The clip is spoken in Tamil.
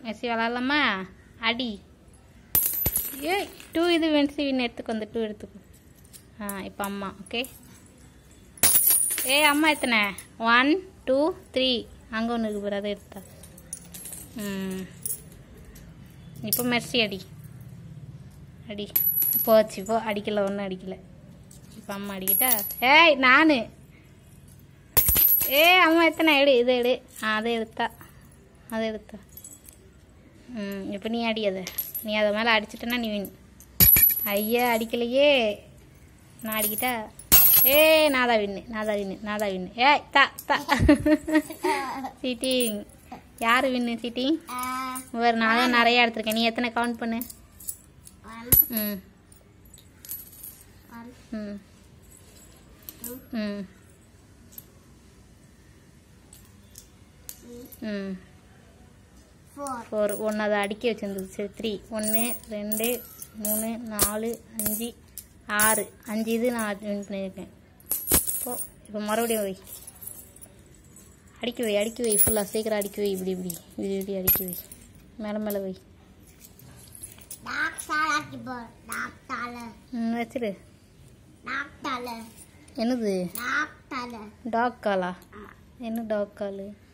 மெர்சி விளாட்லாமா அடி ஏய் டூ இது மெர்சி வின் எடுத்துக்கோ அந்த டூ எடுத்துக்கோ ஆ இப்போ அம்மா ஓகே ஏய் அம்மா எத்தனை ஒன் டூ த்ரீ அங்கே ஒன்று இருக்கு பாரு அதை எடுத்தா ம் இப்போ மெர்சி அடி அடி போச்சு போ அடிக்கல ஒன்றும் அடிக்கல இப்போ அம்மா அடிக்கிட்டா ஏய் நான் ஏய் அம்மா எத்தனை எடு இதை எடு ஆ அதை எடுத்தா அதை எடுத்தா ம் இப்போ நீ அடி அதை நீ அதை மேலே அடிச்சிட்டேன்னா நீ வின் ஐயா அடிக்கலையே நான் அடிக்கிட்டா ஏ நான் தான் வின்னு நான் தான் வின்னு நான் தான் வின்னு ஏய் தா தா சீட்டிங் யார் வின்னு சீட்டிங் வேறு நான் தான் நிறையா எடுத்திருக்கேன் நீ எத்தனை கவுண்ட் பண்ணு ம் ம் ம் ம் ஃபோர் ஒன்று அதை அடுக்கி வச்சுருந்தது சரி த்ரீ ஒன்று ரெண்டு மூணு நாலு அஞ்சு ஆறு அஞ்சு இது நான் வின் பண்ணியிருக்கேன் இப்போ இப்போ மறுபடியும் வை அடிக்க வை அடிக்க வை ஃபுல்லாக சீக்கிரம் அடிக்க வை இப்படி இப்படி இப்படி இப்படி அடிக்க வை மேலே மேலே வை ம் வச்சிரு என்னது டாக் காலா என்ன டாக் காலு